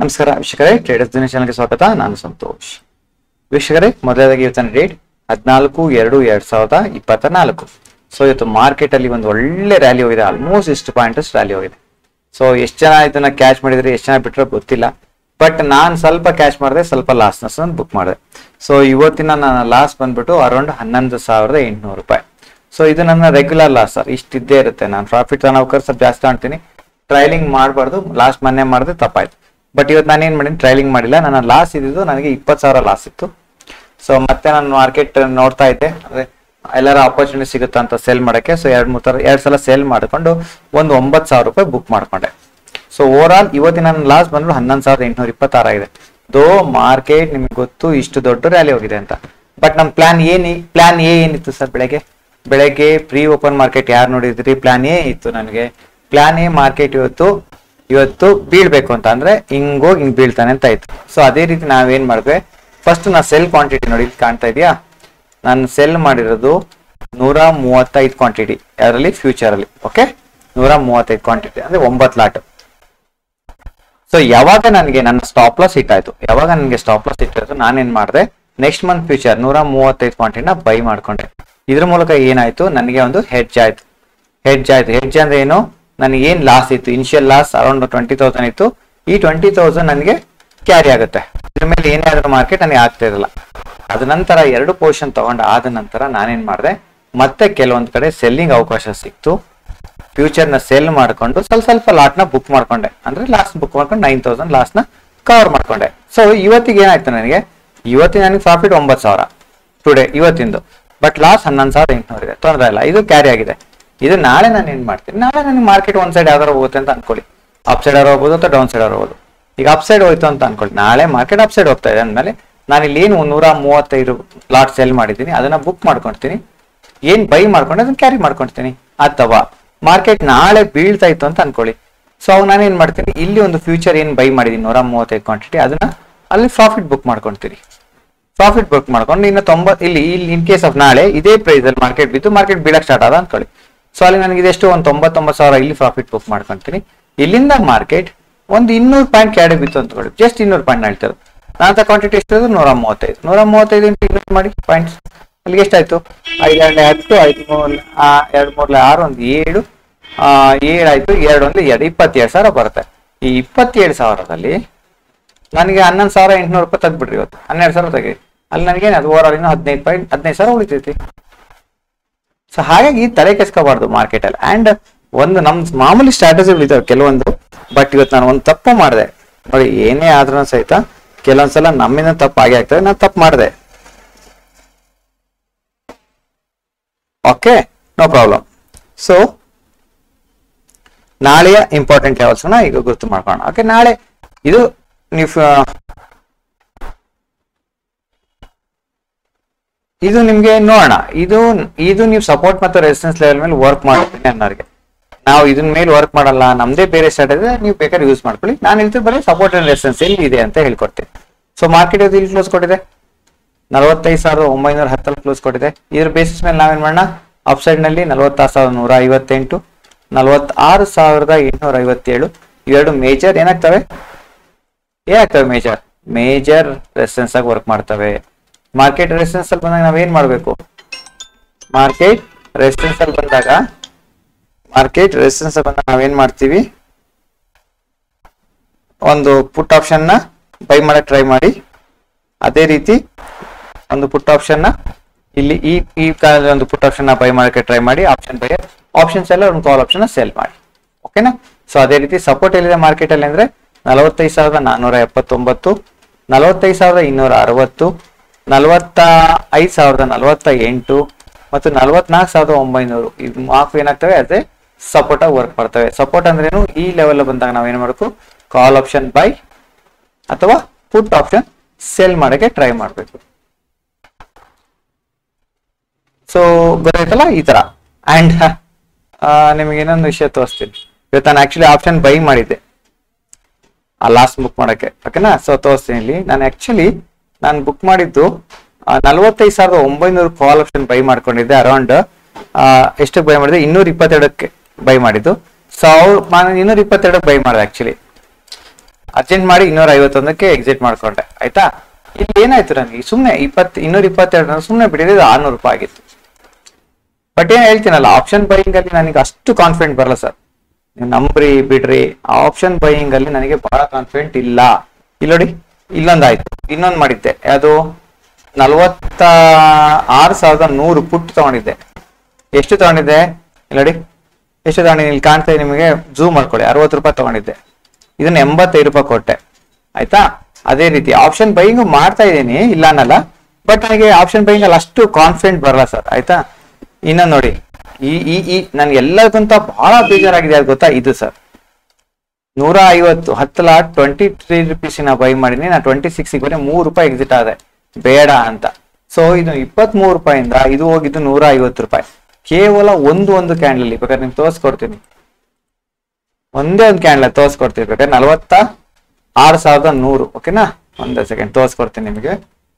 ನಮಸ್ಕಾರ ವೀಕ್ಷಕರೇ ಟ್ರೇಡರ್ಸ್ ದಿನ ಚಾನಲ್ಗೆ ಸ್ವಾಗತ ನಾನು ಸಂತೋಷ್ ವೀಕ್ಷಕರೇ ಮೊದಲದಾಗಿ ಇವತ್ತಿನ ಡೇಟ್ ಹದಿನಾಲ್ಕು ಎರಡು ಎರಡ್ ಸಾವಿರದ ಇಪ್ಪತ್ತ ನಾಲ್ಕು ಸೊ ಇವತ್ತು ಮಾರ್ಕೆಟ್ ಅಲ್ಲಿ ಒಂದು ಒಳ್ಳೆ ರ್ಯಾಲಿ ಹೋಗಿದೆ ಆಲ್ಮೋಸ್ಟ್ ಇಷ್ಟು ಪಾಯಿಂಟ್ಸ್ ರ್ಯಾಲಿ ಹೋಗಿದೆ ಸೊ ಎಷ್ಟು ಜನ ಇದನ್ನ ಕ್ಯಾಚ್ ಮಾಡಿದ್ರೆ ಎಷ್ಟು ಜನ ಬಿಟ್ಟರೆ ಗೊತ್ತಿಲ್ಲ ಬಟ್ ನಾನು ಸ್ವಲ್ಪ ಕ್ಯಾಚ್ ಮಾಡಿದೆ ಸ್ವಲ್ಪ ಲಾಸ್ನೆಸ್ ಬುಕ್ ಮಾಡಿದೆ ಸೊ ಇವತ್ತಿನ ನನ್ನ ಲಾಸ್ ಬಂದ್ಬಿಟ್ಟು ಅರೌಂಡ್ ಹನ್ನೊಂದು ಸಾವಿರದ ಎಂಟುನೂರು ರೂಪಾಯಿ ಸೊ ಇದು ನನ್ನ ರೆಗ್ಯುಲರ್ ಲಾಸ್ ಸರ್ ಇಷ್ಟಿದ್ದೇ ಇರುತ್ತೆ ನಾನು ಪ್ರಾಫಿಟ್ ತಗೋಬೇಕಾದ್ರೆ ಸ್ವಲ್ಪ ಜಾಸ್ತಿ ಕಾಣ್ತೀನಿ ಟ್ರೈಲಿಂಗ್ ಮಾಡಬಾರ್ದು ಲಾಸ್ಟ್ ಮೊನ್ನೆ ಮಾಡಿದ್ರೆ ತಪ್ಪಾಯ್ತು ಬಟ್ ಇವತ್ತು ನಾನು ಏನು ಮಾಡೀನಿ ಟ್ರೈಲಿಂಗ್ ಮಾಡಿಲ್ಲ ನನ್ನ ಲಾಸ್ ಇದ್ದಿದ್ದು ನನಗೆ ಇಪ್ಪತ್ತು ಸಾವಿರ ಲಾಸ್ ಇತ್ತು ಸೊ ಮತ್ತೆ ನಾನು ಮಾರ್ಕೆಟ್ ನೋಡ್ತಾ ಇದ್ದೆ ಅದೇ ಎಲ್ಲರ ಆಪರ್ಚುನಿಟಿ ಸಿಗುತ್ತಾ ಅಂತ ಸೇಲ್ ಮಾಡೋಕ್ಕೆ ಸೊ ಎರಡು ಮೂರು ಥರ ಎರಡು ಸಲ ಸೇಲ್ ಮಾಡಿಕೊಂಡು ಒಂದು ಒಂಬತ್ತು ಸಾವಿರ ರೂಪಾಯಿ ಬುಕ್ ಮಾಡ್ಕೊಂಡೆ ಸೊ ಓವರ್ ಆಲ್ ಇವತ್ತಿನ ನನ್ನ ಲಾಸ್ ಬಂದ್ಬಿಟ್ಟು ಹನ್ನೊಂದು ಸಾವಿರದ ಎಂಟುನೂರ ಇಪ್ಪತ್ತಾರು ಆಗಿದೆ ದೋ ಮಾರ್ಕೆಟ್ ನಿಮ್ಗೆ ಗೊತ್ತು ಇಷ್ಟು ದೊಡ್ಡ ರ್ಯಾಲಿ ಹೋಗಿದೆ ಅಂತ ಬಟ್ ನಮ್ಮ ಪ್ಲಾನ್ ಏನಿ ಪ್ಲಾನ್ ಎ ಏನಿತ್ತು ಸರ್ ಬೆಳಗ್ಗೆ ಬೆಳಗ್ಗೆ ಪ್ರೀ ಓಪನ್ ಮಾರ್ಕೆಟ್ ಯಾರು ನೋಡಿದ್ರಿ ಪ್ಲಾನ್ ಎ ಇತ್ತು ನನಗೆ ಪ್ಲಾನ್ ಎ ಮಾರ್ಕೆಟ್ ಇವತ್ತು ಇವತ್ತು ಬೀಳ್ಬೇಕು ಅಂತ ಅಂದ್ರೆ ಹಿಂಗೋಗಿ ಹಿಂಗ್ ಬೀಳ್ತಾನೆ ಅಂತ ಇತ್ತು ಸೊ ಅದೇ ರೀತಿ ನಾವೇನ್ ಮಾಡಿದ್ವಿ ಫಸ್ಟ್ ನಾ ಸೆಲ್ ಕ್ವಾಂಟಿಟಿ ನೋಡಿ ಇಲ್ಲಿ ಕಾಣ್ತಾ ಇದೆಯಾ ನಾನು ಸೆಲ್ ಮಾಡಿರೋದು ನೂರ ಮೂವತ್ತೈದು ಕ್ವಾಂಟಿಟಿ ಅದರಲ್ಲಿ ಫ್ಯೂಚರ್ ಅಲ್ಲಿ ಓಕೆ ನೂರ ಮೂವತ್ತೈದು ಕ್ವಾಂಟಿಟಿ ಅಂದ್ರೆ ಒಂಬತ್ತು ಲಾಟ್ ಸೊ ಯಾವಾಗ ನನಗೆ ನನ್ನ ಸ್ಟಾಪ್ ಲಾಸ್ ಹಿಟ್ ಆಯ್ತು ಯಾವಾಗ ನನಗೆ ಸ್ಟಾಪ್ ಲಾಸ್ ಹಿಟ್ ಆಯ್ತು ನಾನೇನ್ ಮಾಡಿದೆ ನೆಕ್ಸ್ಟ್ ಮಂತ್ ಫ್ಯೂಚರ್ ನೂರ ಮೂವತ್ತೈದು ಕ್ವಾಂಟಿಟಿನ ಬೈ ಮಾಡ್ಕೊಂಡೆ ಇದ್ರ ಮೂಲಕ ಏನಾಯ್ತು ನನಗೆ ಒಂದು ಹೆಡ್ಜ್ ಆಯ್ತು ಹೆಡ್ಜ್ ಆಯ್ತು ಹೆಡ್ಜ್ ಅಂದ್ರೆ ಏನು ನನಗೆ ಏನ್ ಲಾಸ್ ಇತ್ತು initial loss around twenty thousand ಇತ್ತು ಈ ಟ್ವೆಂಟಿ ತೌಸಂಡ್ ನನಗೆ ಕ್ಯಾರಿ ಆಗುತ್ತೆ ಇದ್ರ ಮೇಲೆ ಏನೇ ಆದ್ರೂ ಮಾರ್ಕೆಟ್ ನನಗೆ ಆಗ್ತಾ ಇರಲ್ಲ ಅದ ನಂತರ ಎರಡು ಪೊಸಿಷನ್ ತಗೊಂಡು ಆದ ನಂತರ ನಾನೇನ್ ಮಾಡಿದೆ ಮತ್ತೆ ಕೆಲವೊಂದ್ ಕಡೆ ಸೆಲ್ಲಿಂಗ್ ಅವಕಾಶ ಸಿಕ್ತು ಫ್ಯೂಚರ್ ನ ಸೆಲ್ ಮಾಡ್ಕೊಂಡು ಸ್ವಲ್ಪ ಸ್ವಲ್ಪ ಲಾಟ್ ನ ಬುಕ್ ಮಾಡ್ಕೊಂಡೆ ಅಂದ್ರೆ ಲಾಸ್ಟ್ ಬುಕ್ ಮಾಡ್ಕೊಂಡು ನೈನ್ ತೌಸಂಡ್ ಲಾಸ್ಟ್ ನ ಕವರ್ ಮಾಡ್ಕೊಂಡೆ ಸೊ ಇವತ್ತಿಗೆ ಏನಾಯ್ತು ನನಗೆ ಇವತ್ತಿನ ನನಗೆ ಪ್ರಾಫಿಟ್ ಒಂಬತ್ತು ಸಾವಿರ ಟುಡೇ ಇವತ್ತಿಂದು ಬಟ್ ಲಾಸ್ ಹನ್ನೊಂದು ಸಾವಿರದ ಎಂಟುನೂರು ಇದೆ ತೊಂದರೆ ಇಲ್ಲ ಇದು ಕ್ಯಾರಿ ಆಗಿದೆ ಇದು ನಾಳೆ ನಾನು ಏನ್ ಮಾಡ್ತೀನಿ ನಾಳೆ ನನಗೆ ಮಾರ್ಕೆಟ್ ಒಂದ್ ಸೈಡ್ ಯಾವ್ದಾರು ಹೋಗುತ್ತೆ ಅಂತ ಅನ್ಕೊಳ್ಳಿ ಅಪ್ ಸೈಡ್ ಆದ್ರೂ ಹೋಗ್ಬೋದು ಅಥವಾ ಡೌನ್ ಸೈಡ್ ಆದ್ರೂ ಹೋಗ್ಬೋದು ಈಗ ಅಪ್ ಸೈಡ್ ಹೋಯ್ತು ಅಂತ ಅನ್ಕೊಳ್ಳಿ ನಾಳೆ ಮಾರ್ಕೆಟ್ ಅಪ್ ಸೈಡ್ ಹೋಗ್ತಾ ಇದೆ ಅಂದ್ಮೇಲೆ ನಾನು ಇಲ್ಲಿ ಏನು ನೂರ ಮೂವತ್ತೈದು ಲಾಟ್ ಸೆಲ್ ಮಾಡಿದ್ದೀನಿ ಅದನ್ನ ಬುಕ್ ಮಾಡ್ಕೊಳ್ತೀನಿ ಏನ್ ಬೈ ಮಾಡ್ಕೊಂಡು ಅದನ್ನ ಕ್ಯಾರಿ ಮಾಡ್ಕೊಳ್ತೀನಿ ಅಥವಾ ಮಾರ್ಕೆಟ್ ನಾಳೆ ಬೀಳ್ತಾ ಇತ್ತು ಅಂತ ಅನ್ಕೊಳ್ಳಿ ಸೊ ಅವಾಗ ನಾನು ಏನ್ ಮಾಡ್ತೀನಿ ಇಲ್ಲಿ ಒಂದು ಫ್ಯೂಚರ್ ಏನ್ ಬೈ ಮಾಡಿದೀನಿ ನೂರ ಮೂವತ್ತೈದು ಕ್ವಾಂಟಿಟಿ ಅದನ್ನ ಅಲ್ಲಿ ಪ್ರಾಫಿಟ್ ಬುಕ್ ಮಾಡ್ಕೊಳ್ತೀನಿ ಪ್ರಾಫಿಟ್ ಬುಕ್ ಮಾಡ್ಕೊಂಡು ಇನ್ನು ತೊಂಬತ್ ಇಲ್ಲಿ ಇಲ್ಲಿ ಇನ್ ಕೇಸ್ ಆಫ್ ನಾಳೆ ಇದೇ ಪ್ರೈಸ್ ಅಲ್ಲಿ ಮಾರ್ಕೆಟ್ ಬಿದ್ದು ಮಾರ್ಕೆಟ್ ಬೀಳಕ್ ಸ್ಟಾರ್ಟ್ ಆದ ಅನ್ಕೊಳ್ಳಿ ಸೊ ಅಲ್ಲಿ ನನಗೆ ಇದೆಷ್ಟು ಒಂದು ತೊಂಬತ್ತೊಂಬತ್ತು ಸಾವಿರ ಇಲ್ಲಿ ಪ್ರಾಫಿಟ್ ಬುಕ್ ಮಾಡ್ಕೊಂತೀನಿ ಇಲ್ಲಿಂದ ಮಾರ್ಕೆಟ್ ಒಂದು ಇನ್ನೂರು ಪಾಯಿಂಟ್ ಕೆಳಗೆ ಬಿತ್ತು ಅಂತಕೊಳ್ಳಿ ಜಸ್ಟ್ ಇನ್ನೂರು ಪಾಯಿಂಟ್ ಹೇಳ್ತಾರೆ ನಾನು ಕ್ವಾಂಟಿಟಿ ಎಷ್ಟು ನೂರ ಮೂವತ್ತೈದು ನೂರ ಮೂವತ್ತೈದು ಇಂಟು ಇನ್ನೂರು ಮಾಡಿ ಪಾಯಿಂಟ್ಸ್ ಅಲ್ಲಿಗೆ ಎಷ್ಟಾಯ್ತು ಐದು ಎರಡು ಹತ್ತು ಐದು ಮೂರು ಆ, ಎರಡು ಮೂರ್ಲೆ ಆರು ಒಂದು ಏಳು ಆ, ಏಳಾಯ್ತು ಎರಡು ಒಂದು ಎರಡು ಇಪ್ಪತ್ತೇಳು ಸಾವಿರ ಬರುತ್ತೆ ಈ ಇಪ್ಪತ್ತೇಳು ಸಾವಿರದಲ್ಲಿ ನನಗೆ ಹನ್ನೊಂದು ಸಾವಿರ ಎಂಟುನೂರು ರೂಪಾಯಿ ತೆಗ್ದ್ಬಿಡ್ರಿ ಇವತ್ತು ಹನ್ನೆರಡು ಸಾವಿರ ತೆಗಿ ಅಲ್ಲಿ ನನಗೇನು ಅದು ಓವರ್ ಇನ್ನು ಹದಿನೈದು ಪಾಯಿಂಟ್ ಹದಿನೈದು ಸಾವಿರ ಉಳಿತೈತಿ ಸೊ ಹಾಗಾಗಿ ತಲೆ ಕೆಸ್ಕೋಬಾರ್ದು ಮಾರ್ಕೆಟ್ ಅಲ್ಲಿ ಅಂಡ್ ಒಂದು ನಮ್ ಮಾಮೂಲಿ ಸ್ಟ್ರಾಟಜಿಗಳು ಇದಾವೆ ಕೆಲವೊಂದು ಬಟ್ ಇವತ್ತು ನಾನು ಒಂದು ತಪ್ಪು ಮಾಡಿದೆ ನೋಡಿ ಏನೇ ಆದ್ರೂ ಸಹಿತ ಕೆಲವೊಂದ್ಸಲ ನಮ್ಮಿಂದ ತಪ್ಪು ಆಗೇ ಆಗ್ತದೆ ನಾನು ತಪ್ಪು ಮಾಡಿದೆ ಓಕೆ ನೋ ಪ್ರಾಬ್ಲಮ್ ಸೊ ನಾಳೆಯ ಇಂಪಾರ್ಟೆಂಟ್ ಲೆವೆಲ್ಸ್ನ ಈಗ ಗುರ್ತು ಮಾಡ್ಕೊಳ್ಳೋಣ ಓಕೆ ನಾಳೆ ಇದು ನೀವು ಇದು ನಿಮ್ಗೆ ನೋಡೋಣ ಇದು ಇದು ನೀವು ಸಪೋರ್ಟ್ ಮತ್ತು ರೆಸಿಸ್ಟೆನ್ಸ್ ಲೆವೆಲ್ ಮೇಲೆ ವರ್ಕ್ ಮಾಡ್ತೀನಿ ಅನ್ನೋರಿಗೆ ನಾವು ಇದನ್ನ ಮೇಲೆ ವರ್ಕ್ ಮಾಡಲ್ಲ ನಮ್ದೇ ಬೇರೆ ಸ್ಟ್ರಾಟಜಿ ನೀವು ಬೇಕಾದ್ರೆ ಯೂಸ್ ಮಾಡ್ಕೊಳ್ಳಿ ನಾನು ಹೇಳ್ತೀನಿ ಬರೀ ಸಪೋರ್ಟ್ ಅಂಡ್ ರೆಸಿಸ್ಟೆನ್ಸ್ ಎಲ್ಲಿ ಇದೆ ಅಂತ ಹೇಳ್ಕೊಡ್ತೀನಿ ಸೊ ಮಾರ್ಕೆಟ್ ಇದು ಇಲ್ಲಿ ಕ್ಲೋಸ್ ಕೊಟ್ಟಿದೆ ನಲವತ್ತೈದು ಸಾವಿರದ ಒಂಬೈನೂರ ಹತ್ತಲ್ಲಿ ಕ್ಲೋಸ್ ಕೊಟ್ಟಿದೆ ಇದ್ರ ಬೇಸಿಸ್ ಮೇಲೆ ನಾವೇನ್ ಮಾಡೋಣ ಅಪ್ ಸೈಡ್ ನಲ್ಲಿ ನಲವತ್ತಾರು ಸಾವಿರದ ನೂರ ಐವತ್ತೆಂಟು ನಲವತ್ತಾರು ಸಾವಿರದ ಎಂಟುನೂರ ಐವತ್ತೇಳು ಇವೆರಡು ಮೇಜರ್ ಏನಾಗ್ತವೆ ಏನಾಗ್ತವೆ ಮೇಜರ್ ಮೇಜರ್ ರೆಸಿಸ್ಟೆನ್ಸ್ ಆಗಿ ವರ್ಕ್ ಮಾಡ್ತವೆ ಮಾರ್ಕೆಟ್ ರೆಸಿಸ್ಟೆನ್ಸ್ ಅಲ್ಲಿ ಬಂದಾಗ ನಾವೇನ್ ಮಾಡ್ಬೇಕು ಮಾರ್ಕೆಟ್ ರೆಸಿಸ್ಟೆನ್ಸ್ ಅಲ್ಲಿ ಬಂದಾಗ ಮಾರ್ಕೆಟ್ ರೆಸಿಸ್ಟೆನ್ಸ್ ಅಲ್ಲಿ ಬಂದಾಗ ನಾವೇನ್ ಮಾಡ್ತೀವಿ ಒಂದು ಪುಟ್ ಆಪ್ಷನ್ ನ ಬೈ ಮಾಡಕ್ ಟ್ರೈ ಮಾಡಿ ಅದೇ ರೀತಿ ಒಂದು ಪುಟ್ ಆಪ್ಷನ್ ನ ಇಲ್ಲಿ ಈ ಈ ಕಾಲದಲ್ಲಿ ಒಂದು ಪುಟ್ ಆಪ್ಷನ್ ನ ಬೈ ಮಾಡಕ್ಕೆ ಟ್ರೈ ಮಾಡಿ ಆಪ್ಷನ್ ಬೈ ಆಪ್ಷನ್ಸ್ ಎಲ್ಲ ಒಂದು ಕಾಲ್ ಆಪ್ಷನ್ ಸೆಲ್ ಮಾಡಿ ಓಕೆನಾ ಸೊ ಅದೇ ರೀತಿ ಸಪೋರ್ಟ್ ಎಲ್ಲಿದೆ ಮಾರ್ಕೆಟ್ ಅಲ್ಲಿ ಅಂದ್ರೆ ನಲವತ್ತೈದು ಸಾವಿರದ ನಾನ್ನೂರ ಎಪ್ಪತ್ತೊಂಬತ್ತು ನಲವತ್ತೈದು ಸಾವಿರದ ಇನ್ನೂರ ಅರವತ್ತು ನಲವತ್ತ ಐದು ಸಾವಿರದ ನಲವತ್ತ ಎಂಟು ಮತ್ತು ನಲವತ್ನಾಲ್ಕು ಸಾವಿರದ ಒಂಬೈನೂರು ಇದು ಮಾರ್ಕ್ ಏನಾಗ್ತವೆ ಅದೇ ಸಪೋರ್ಟ್ ಆಗಿ ವರ್ಕ್ ಮಾಡ್ತವೆ ಸಪೋರ್ಟ್ ಅಂದ್ರೇನು ಈ ಲೆವೆಲ್ ಬಂದಾಗ ನಾವೇನ್ ಮಾಡಬೇಕು ಕಾಲ್ ಆಪ್ಷನ್ ಬೈ ಅಥವಾ ಪುಟ್ ಆಪ್ಷನ್ ಸೆಲ್ ಮಾಡಕ್ಕೆ ಟ್ರೈ ಮಾಡಬೇಕು ಸೊ ಗೊತ್ತಾಯ್ತಲ್ಲ ಈ ತರ ಅಂಡ್ ನಿಮಗೆ ಇನ್ನೊಂದು ವಿಷಯ ತೋರಿಸ್ತೀನಿ ಇವತ್ತು ನಾನು ಆಕ್ಚುಲಿ ಆಪ್ಷನ್ ಬೈ ಮಾಡಿದ್ದೆ ಆ ಲಾಸ್ಟ್ ಬುಕ್ ಮಾಡಕ್ಕೆ ಓಕೆನಾ ಸೊ ತೋರಿಸ್ತೀನಿ ಇಲ್ಲಿ ನಾನು ಆಕ್ಚುಲಿ ನಾನು ಬುಕ್ ಮಾಡಿದ್ದು ನಲವತ್ತೈದು ಸಾವಿರದ ಒಂಬೈನೂರು ಕಾಲ್ ಆಪ್ಷನ್ ಬೈ ಮಾಡ್ಕೊಂಡಿದ್ದೆ ಅರೌಂಡ್ ಎಷ್ಟಕ್ಕೆ ಬೈ ಮಾಡಿದೆ ಇನ್ನೂರ ಇಪ್ಪತ್ತೆರಡಕ್ಕೆ ಬೈ ಮಾಡಿದ್ದು ಸಾವಿರ ನಾನು ಇನ್ನೂರ ಇಪ್ಪತ್ತೆರಡಕ್ಕೆ ಬೈ ಮಾಡಿದೆ ಆಕ್ಚುಲಿ ಅರ್ಜೆಂಟ್ ಮಾಡಿ ಇನ್ನೂರ ಐವತ್ತೊಂದಕ್ಕೆ ಎಕ್ಸಿಟ್ ಮಾಡ್ಕೊಂಡೆ ಆಯ್ತಾ ಇಲ್ಲಿ ಏನಾಯ್ತು ನನಗೆ ಸುಮ್ಮನೆ ಇಪ್ಪತ್ತು ಇನ್ನೂರ ಇಪ್ಪತ್ತೆರಡು ಸುಮ್ಮನೆ ಬಿಟ್ಟಿದ್ದು ಆರ್ನೂರು ರೂಪಾಯಿ ಆಗಿತ್ತು ಬಟ್ ಏನ್ ಹೇಳ್ತೀನಲ್ಲ ಆಪ್ಷನ್ ಬೈಯಿಂಗ್ ಅಲ್ಲಿ ನನಗೆ ಅಷ್ಟು ಕಾನ್ಫಿಡೆಂಟ್ ಬರಲ್ಲ ಸರ್ ನೀವು ನಂಬ್ರಿ ಬಿಡ್ರಿ ಆಪ್ಷನ್ ಬೈಯಿಂಗ್ ಅಲ್ಲಿ ನನಗೆ ಬಹಳ ಕಾನ್ಫಿಡೆಂಟ್ ಇಲ್ಲ ಇಲ್ಲಿ ನೋಡಿ ಇಲ್ಲೊಂದಾಯ್ತು ಇನ್ನೊಂದು ಮಾಡಿದ್ದೆ ಅದು ನಲವತ್ತ ಆರು ಸಾವಿರದ ನೂರು ಪುಟ್ ತಗೊಂಡಿದ್ದೆ ಎಷ್ಟು ತಗೊಂಡಿದ್ದೆ ಇಲ್ಲಿ ನೋಡಿ ಎಷ್ಟು ತಗೊಂಡಿದ್ದೀನಿ ಇಲ್ಲಿ ಕಾಣ್ತಾ ಇದೆ ನಿಮಗೆ ಝೂಮ್ ಮಾಡ್ಕೊಳ್ಳಿ ಅರವತ್ತು ರೂಪಾಯಿ ತಗೊಂಡಿದ್ದೆ ಇದನ್ನ ಎಂಬತ್ತೈದು ರೂಪಾಯಿ ಕೊಟ್ಟೆ ಆಯ್ತಾ ಅದೇ ರೀತಿ ಆಪ್ಷನ್ ಬೈಯಿಂಗ್ ಮಾಡ್ತಾ ಇದ್ದೀನಿ ಇಲ್ಲ ಅನ್ನಲ್ಲ ಬಟ್ ನನಗೆ ಆಪ್ಷನ್ ಬೈಯಿಂಗ್ ಅಲ್ಲಿ ಅಷ್ಟು ಕಾನ್ಫಿಡೆಂಟ್ ಬರಲ್ಲ ಸರ್ ಆಯ್ತಾ ಇನ್ನ ನೋಡಿ ಈ ಈ ಈ ನನ್ಗೆ ಎಲ್ಲದಕ್ಕಿಂತ ಬಹಳ ಬೇಜಾರಾಗಿದೆ ಅದು ಗೊತ್ತಾ ಇದು ಸರ್ ನೂರ ಐವತ್ತು ಹತ್ತು ಲಾಟ್ ಟ್ವೆಂಟಿ ತ್ರೀ ರುಪೀಸಿನ ಬೈ ಮಾಡಿನಿ ನಾ ಟ್ವೆಂಟಿ ಸಿಕ್ಸ್ ಬರೀ ಮೂರು ರೂಪಾಯಿ ಎಕ್ಸಿಟ್ ಆದೆ ಬೇಡ ಅಂತ ಸೊ ಇದು ಇಪ್ಪತ್ತ್ ಮೂರು ರೂಪಾಯಿಂದ ಇದು ಹೋಗಿದ್ದು ನೂರ ಐವತ್ತು ರೂಪಾಯಿ ಕೇವಲ ಒಂದು ಒಂದು ಕ್ಯಾಂಡಲ್ ಬೇಕಾದ್ರೆ ನಿಮ್ಗೆ ತೋರಿಸ್ಕೊಡ್ತೀನಿ ಒಂದೇ ಒಂದು ಕ್ಯಾಂಡಲ್ ತೋರಿಸ್ಕೊಡ್ತೀನಿ ಬೇಕಾದ್ರೆ ನಲವತ್ತ ಆರು ಸಾವಿರದ ನೂರು ಓಕೆನಾ ಒಂದೇ ಸೆಕೆಂಡ್ ತೋರಿಸ್ಕೊಡ್ತೀನಿ ನಿಮಗೆ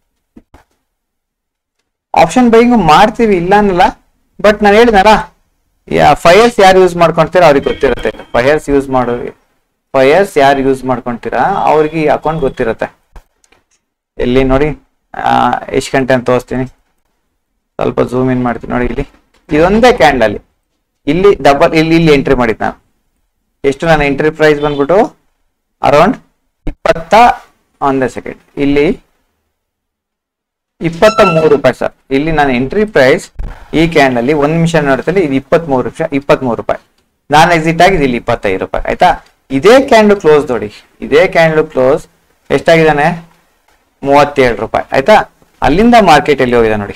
ಆಪ್ಷನ್ ಬೈಯಿಂಗ್ ಮಾಡ್ತೀವಿ ಇಲ್ಲ ಅನ್ನಲ್ಲ ಬಟ್ ನಾನು ಹೇಳಿದ್ನಲ್ಲ ಫೈರ್ಸ್ ಯಾರು ಯೂಸ್ ಮಾಡ್ಕೊಂತೀರಾ ಅವ್ರಿಗೆ ಗೊತ್ತಿರುತ್ತೆ ಫೈರ್ಸ್ ಯೂಸ್ ಮಾಡೋ ಫೈರ್ಸ್ ಯಾರು ಯೂಸ್ ಮಾಡ್ಕೊಂತೀರಾ ಅವ್ರಿಗೆ ಈ ಅಕೌಂಟ್ ಗೊತ್ತಿರುತ್ತೆ ಎಲ್ಲಿ ನೋಡಿ ಎಷ್ಟು ಗಂಟೆ ಅಂತ ತೋರಿಸ್ತೀನಿ ಸ್ವಲ್ಪ ಝೂಮ್ ಇನ್ ಮಾಡ್ತೀನಿ ನೋಡಿ ಇಲ್ಲಿ ಇದೊಂದೇ ಕ್ಯಾಂಡಲ್ ಅಲ್ಲಿ ಇಲ್ಲಿ ಡಬಲ್ ಇಲ್ಲಿ ಇಲ್ಲಿ ಎಂಟ್ರಿ ಮಾಡಿದ್ ನಾನು ಎಷ್ಟು ನನ್ನ ಎಂಟ್ರಿ ಪ್ರೈಸ್ ಬಂದ್ಬಿಟ್ಟು ಅರೌಂಡ್ ಇಪ್ಪತ್ತ ಒಂದೇ ಸೆಕೆಂಡ್ ಇಲ್ಲಿ ಇಪ್ಪತ್ತ ಮೂರು ರೂಪಾಯಿ ಸರ್ ಇಲ್ಲಿ ನಾನು ಎಂಟ್ರಿ ಪ್ರೈಸ್ ಈ ಕ್ಯಾಂಡ್ ಅಲ್ಲಿ ಒಂದ್ ನಿಮಿಷ ನೋಡ್ತೀನಿ ಇದು ಇಪ್ಪತ್ತ್ ಮೂರು ನಿಮಿಷ ಇಪ್ಪತ್ತ್ ಮೂರು ರೂಪಾಯಿ ನಾನು ಎಕ್ಸಿಟ್ ಆಗಿದೆ ಇಲ್ಲಿ ಇಪ್ಪತ್ತೈದು ರೂಪಾಯಿ ಆಯ್ತಾ ಇದೇ ಕ್ಯಾಂಡ್ಲು ಕ್ಲೋಸ್ ನೋಡಿ ಇದೇ ಕ್ಯಾಂಡ್ಲು ಕ್ಲೋಸ್ ಎಷ್ಟಾಗಿದ್ದಾನೆ ಮೂವತ್ತೇಳು ರೂಪಾಯಿ ಆಯ್ತಾ ಅಲ್ಲಿಂದ ಮಾರ್ಕೆಟ್ ಎಲ್ಲಿ ಹೋಗಿದೆ ನೋಡಿ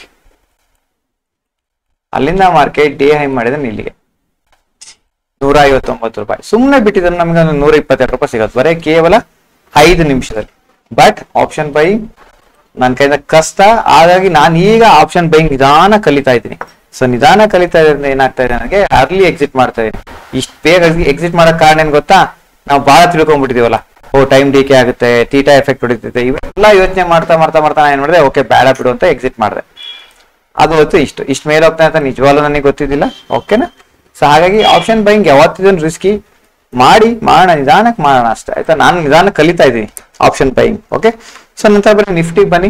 ಅಲ್ಲಿಂದ ಮಾರ್ಕೆಟ್ ಡೇ ಹೈ ಮಾಡಿದ್ರೆ ಇಲ್ಲಿಗೆ ನೂರ ಐವತ್ತೊಂಬತ್ತು ರೂಪಾಯಿ ಸುಮ್ಮನೆ ಬಿಟ್ಟಿದ್ರೆ ನಮಗೆ ಒಂದು ನೂರ ಇಪ್ಪತ್ತೆರಡು ರೂಪಾಯಿ ಸಿಗುತ್ತೆ ಬರೀ ಕೇವಲ ಐದು ನಿಮಿಷದಲ್ಲಿ ಬಟ್ ಆಪ್ಷನ್ ಬೈ ನನ್ನ ಕೈಯಿಂದ ಕಷ್ಟ ಹಾಗಾಗಿ ನಾನು ಈಗ ಆಪ್ಷನ್ ಬೈ ನಿಧಾನ ಕಲಿತಾ ಇದ್ದೀನಿ ಸೊ ನಿಧಾನ ಕಲಿತಾ ಇದ್ರಿಂದ ಏನಾಗ್ತಾ ಇದೆ ನನಗೆ ಅರ್ಲಿ ಎಕ್ಸಿಟ್ ಮಾಡ್ತಾ ಇದ್ದೀನಿ ಇಷ್ಟು ಬೇಗ ಎಕ್ಸಿಟ್ ಮಾಡಕ್ ಕಾರಣ ಏನ್ ಗೊತ್ತಾ ನಾವು ಬಹಳ ತಿಳ್ಕೊಂಡ್ಬಿಟ್ಟಿದೀವಲ್ಲ ಓ ಟೈಮ್ ಡಿಕೆ ಆಗುತ್ತೆ ತೀಟಾ ಎಫೆಕ್ಟ್ ಹೊಡಿತೈತೆ ಇವೆಲ್ಲ ಯೋಚನೆ ಮಾಡ್ತಾ ಮಾಡ್ತಾ ಮಾಡ್ತಾ ನಾನು ಏನ್ ಮಾಡಿದೆ ಓಕೆ ಬೇಡ ಬಿಡು ಅಂತ ಎಕ್ಸಿಟ್ ಮಾಡಿದೆ ಅದು ಹೊತ್ತು ಇಷ್ಟು ಇಷ್ಟು ಮೇಲೆ ಹೋಗ್ತಾ ಅಂತ ನಿಜವಾಗ್ಲೂ ನನಗೆ ಗೊತ್ತಿದ್ದಿಲ್ಲ ಓಕೆನಾ ಸೊ ಹಾಗಾಗಿ ಆಪ್ಷನ್ ಬೈಂಗ್ ಯಾವತ್ತಿದನ್ನು ರಿಸ್ಕಿ ಮಾಡಿ ಮಾಡೋಣ ನಿಧಾನಕ್ಕೆ ಮಾಡೋಣ ಅಷ್ಟೇ ಆಯ್ತಾ ನಾನು ನಿಧಾನ ಕಲಿತಾ ಇದ್ದೀನಿ ಆಪ್ಷನ್ ಬೈಂಗ್ ಓಕೆ ಸೊ ನಂತರ ಬರೀ ನಿಫ್ಟಿ ಬನ್ನಿ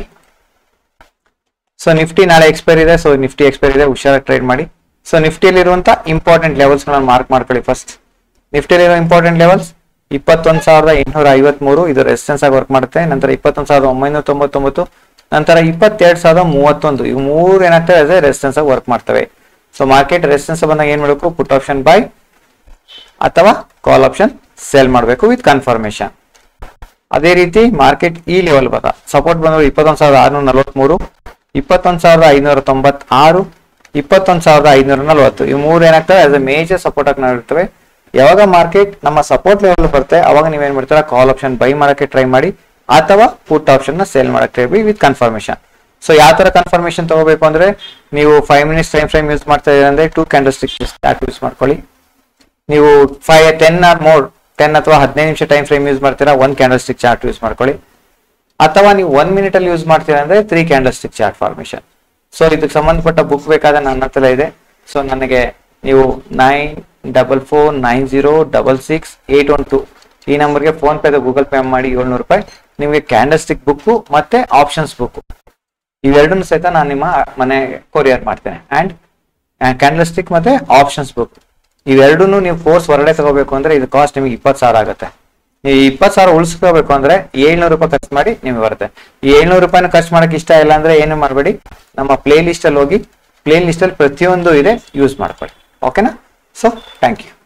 ಸೊ ನಿಫ್ಟಿ ನಾಳೆ ಎಕ್ಸ್ಪೈರ್ ಇದೆ ಸೊ ನಿಫ್ಟಿ ಎಕ್ಸ್ಪೈರ್ ಇದೆ ಹುಷಾರಾಗಿ ಟ್ರೇಡ್ ಮಾಡಿ ಸೊ ನಿಫ್ಟಿಯಲ್ಲಿರುವಂತ ಇಂಪಾರ್ಟೆಂಟ್ ಲೆವೆಲ್ಸ್ ಮಾರ್ಕ್ ಮಾಡ್ಕೊಳ್ಳಿ ಫಸ್ಟ್ ನಿಫ್ಟಿಯಲ್ಲಿರೋ ಇಂಪಾರ್ಟೆಂಟ್ ಲೆವೆಲ್ಸ್ ಇಪ್ಪತ್ತೊಂದು ಸಾವಿರದ ಎಂಟುನೂರ ಐವತ್ಮೂರು ಇದು ರೆಸಿಸ್ಟೆನ್ಸ್ ಆಗಿ ವರ್ಕ್ ಮಾಡುತ್ತೆ ನಂತರ ಇಪ್ಪತ್ತೊಂದು ಸಾವಿರದ ಒಂಬೈನೂರ ತೊಂಬತ್ತೊಂಬತ್ತು ನಂತರ ಇಪ್ಪತ್ತೆರಡು ಸಾವಿರದ ಮೂವತ್ತೊಂದು ಇವು ಮೂರು ಏನಾಗ್ತವೆ ಅದೇ ರೆಸಿಸ್ಟೆನ್ಸ್ ಆಗಿ ವರ್ಕ್ ಮಾಡ್ತವೆ ಸೊ ಮಾರ್ಕೆಟ್ ರೆಸಿಸ್ಟೆನ್ಸ್ ಬಂದಾಗ ಏನ್ ಮಾಡಬೇಕು ಪುಟ್ ಆಪ್ಷನ್ ಬೈ ಅಥವಾ ಕಾಲ್ ಆಪ್ಷನ್ ಸೆಲ್ ಮಾಡಬೇಕು ವಿತ್ ಕನ್ಫರ್ಮೇಶನ್ ಅದೇ ರೀತಿ ಮಾರ್ಕೆಟ್ ಈ ಲೆವೆಲ್ ಬದ ಸಪೋರ್ಟ್ ಬಂದ್ರು ಇಪ್ಪತ್ತೊಂದು ಸಾವಿರದ ಆರ್ನೂರ ನಲವತ್ಮೂರು ಇಪ್ಪತ್ತೊಂದು ಸಾವಿರದ ಐನೂರ ತೊಂಬತ್ತಾರು ಇಪ್ಪತ್ತೊಂದು ಸಾವಿರದ ಐನೂರ ನಲವತ್ತು ಇವು ಮೂರು ಏನಾಗ್ತವೆ ಆಸ್ ಅ ಮೇಜರ್ ಸಪೋರ್ಟ್ ಆಗಿ ನೋಡಿರ್ತವೆ ಯಾವಾಗ ಮಾರ್ಕೆಟ್ ನಮ್ಮ ಸಪೋರ್ಟ್ ಲೆವೆಲ್ ಬರುತ್ತೆ ಅವಾಗ ನೀವೇನ್ ಮಾಡ್ತೀರಾ ಕಾಲ್ ಆಪ್ಷನ್ ಬೈ ಮಾಡಕ್ಕೆ ಟ್ರೈ ಮಾಡಿ ಅಥವಾ ಪುಟ್ ಆಪ್ಷನ್ ನ ಸೇಲ್ ಮಾಡಕ್ಕೆ ಟ್ರೈ ಮಾಡಿ ವಿತ್ ಕನ್ಫರ್ಮೇಶನ್ ಸೊ ಯಾವ ತರ ಕನ್ಫರ್ಮೇಶನ್ ತಗೋಬೇಕು ಅಂದ್ರೆ ನೀವು five minutes time frame use ಮಾಡ್ತಾ ಇದ್ದೀರಾ ಅಂದ್ರೆ two candlestick start use ಮಾಡ್ಕೊಳ್ಳಿ ನೀವು five ten or more ten ಅಥವಾ ಹದಿನೈದು ನಿಮಿಷ ಟೈಮ್ ಫ್ರೇಮ್ ಯೂಸ್ ಮಾಡ್ತೀರಾ one candlestick chart use ಮಾಡ್ಕೊಳ್ಳಿ ಅಥವಾ ನೀವು ಒನ್ ಮಿನಿಟ್ ಅಲ್ಲಿ ಯೂಸ್ ಮಾಡ್ತೀರಾ ಅಂದ್ರೆ three candle candlestick chart formation so ಇದಕ್ಕೆ ಸಂಬಂಧಪಟ್ಟ ಬುಕ್ ಬೇಕಾದ್ರೆ ನನ್ನ ಹತ್ರ ಇದೆ ಸೊ ನನಗೆ ನೀವು nine double four nine zero double six eight one two ಈ ನಂಬರ್ಗೆ ಫೋನ್ ಪೇ ಗೂಗಲ್ ಪೇ ಮಾಡಿ ಏಳ್ನೂರು ರೂಪಾಯಿ ನಿಮಗೆ ಕ್ಯಾಂಡಲ್ ಸ್ಟಿಕ್ ಬುಕ್ ಮತ್ತೆ ಆಪ್ಷನ್ಸ್ ಬುಕ್ ಇವೆರಡನ್ನು ಸಹಿತ ನಾನು ನಿಮ್ಮ ಮನೆ ಕೊರಿಯರ್ ಮಾಡ್ತೇನೆ ಅಂಡ್ ಕ್ಯಾಂಡಲ್ ಸ್ಟಿಕ್ ಮತ್ತೆ ಆಪ್ಷನ್ಸ್ ಬುಕ್ ಇವೆರಡೂ ನೀವು ಕೋರ್ಸ್ ಹೊರಗಡೆ ತಗೋಬೇಕು ಅಂದ್ರೆ ಇದು ಕಾಸ್ಟ್ ನಿಮಗೆ ಇಪ್ಪತ್ತು ಸಾವಿರ ಆಗುತ್ತೆ ಈ ಇಪ್ಪತ್ತು ಸಾವಿರ ಉಳಿಸ್ಕೋಬೇಕು ಅಂದ್ರೆ ಏಳ್ನೂರು ರೂಪಾಯಿ ಖರ್ಚು ಮಾಡಿ ನಿಮಗೆ ಬರುತ್ತೆ ಈ ಏಳ್ನೂರು ರೂಪಾಯಿನ ಖರ್ಚು ಮಾಡಕ್ಕೆ ಇಷ್ಟ ಇಲ್ಲ ಅಂದ್ರೆ ಏನು ಮಾಡಬೇಡಿ ನಮ್ಮ ಪ್ಲೇ ಲಿಸ್ಟ್ ಅಲ್ಲಿ ಹೋಗಿ ಪ್ಲೇ ಲಿಸ್ಟ್ ಅಲ್ಲಿ ಪ್ರತಿಯೊಂದು ಇದೆ ಯೂಸ್ ಮಾಡ್ಕೊಳ್ಳಿ ಓಕೆನಾ ಸೊ ಥ್ಯಾಂಕ್ ಯು